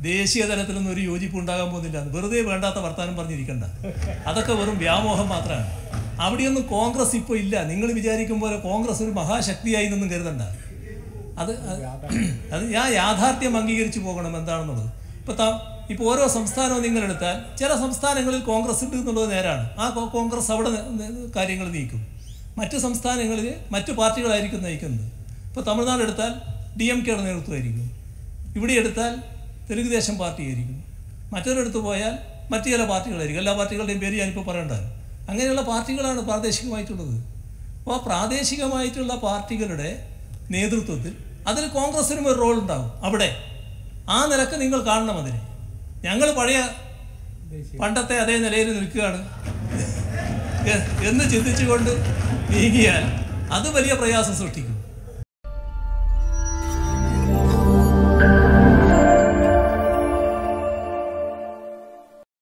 ദേശീയ തലത്തിലൊന്നും ഒരു യോജിപ്പ് ഉണ്ടാകാൻ പോകുന്നില്ല വെറുതെ വേണ്ടാത്ത വർത്താനം പറഞ്ഞിരിക്കണ്ട അതൊക്കെ വെറും വ്യാമോഹം മാത്രമാണ് അവിടെയൊന്നും കോൺഗ്രസ് ഇപ്പോൾ ഇല്ല നിങ്ങൾ വിചാരിക്കും പോലെ കോൺഗ്രസ് ഒരു മഹാശക്തിയായി നിന്നും കരുതണ്ട അത് അത് അത് ഞാൻ യാഥാർത്ഥ്യം അംഗീകരിച്ചു പോകണം എന്താണെന്നുള്ളത് ഇപ്പോൾ ത ഇപ്പോൾ ഓരോ സംസ്ഥാനവും നിങ്ങളെടുത്താൽ ചില സംസ്ഥാനങ്ങളിൽ കോൺഗ്രസ് ഉണ്ട് എന്നുള്ളത് നേരാണ് ആ കോ- കോൺഗ്രസ് അവിടെ ന- ന- കാര്യങ്ങൾ നീക്കും മറ്റ് സംസ്ഥാനങ്ങളിൽ മറ്റു പാർട്ടികളായിരിക്കും നയിക്കുന്നത് ഇപ്പോൾ തമിഴ്നാട് എടുത്താൽ ഡി എം കെയുടെ നേതൃത്വമായിരിക്കും ഇവിടെ എടുത്താൽ തെലുങ്കുദേശം പാർട്ടിയായിരിക്കും മറ്റൊരിടത്ത് പോയാൽ മറ്റു ചില പാർട്ടികളായിരിക്കും എല്ലാ പാർട്ടികളുടെയും പേര് ഞാനിപ്പോൾ പറയണ്ടല്ലോ അങ്ങനെയുള്ള പാർട്ടികളാണ് പ്രാദേശികമായിട്ടുള്ളത് അപ്പോൾ ആ പ്രാദേശികമായിട്ടുള്ള പാർട്ടികളുടെ നേതൃത്വത്തിൽ അതിൽ കോൺഗ്രസിനും ഒരു റോൾ ഉണ്ടാകും അവിടെ ആ നിലക്ക് നിങ്ങൾ കാണണം അതിനെ ഞങ്ങൾ പഴയ പണ്ടത്തെ അതേ നിലയിൽ നിൽക്കുകയാണ് എ- എന്ന് ചിന്തിച്ചുകൊണ്ട് നീങ്ങിയാൽ അത് വലിയ പ്രയാസം സൃഷ്ടിക്കും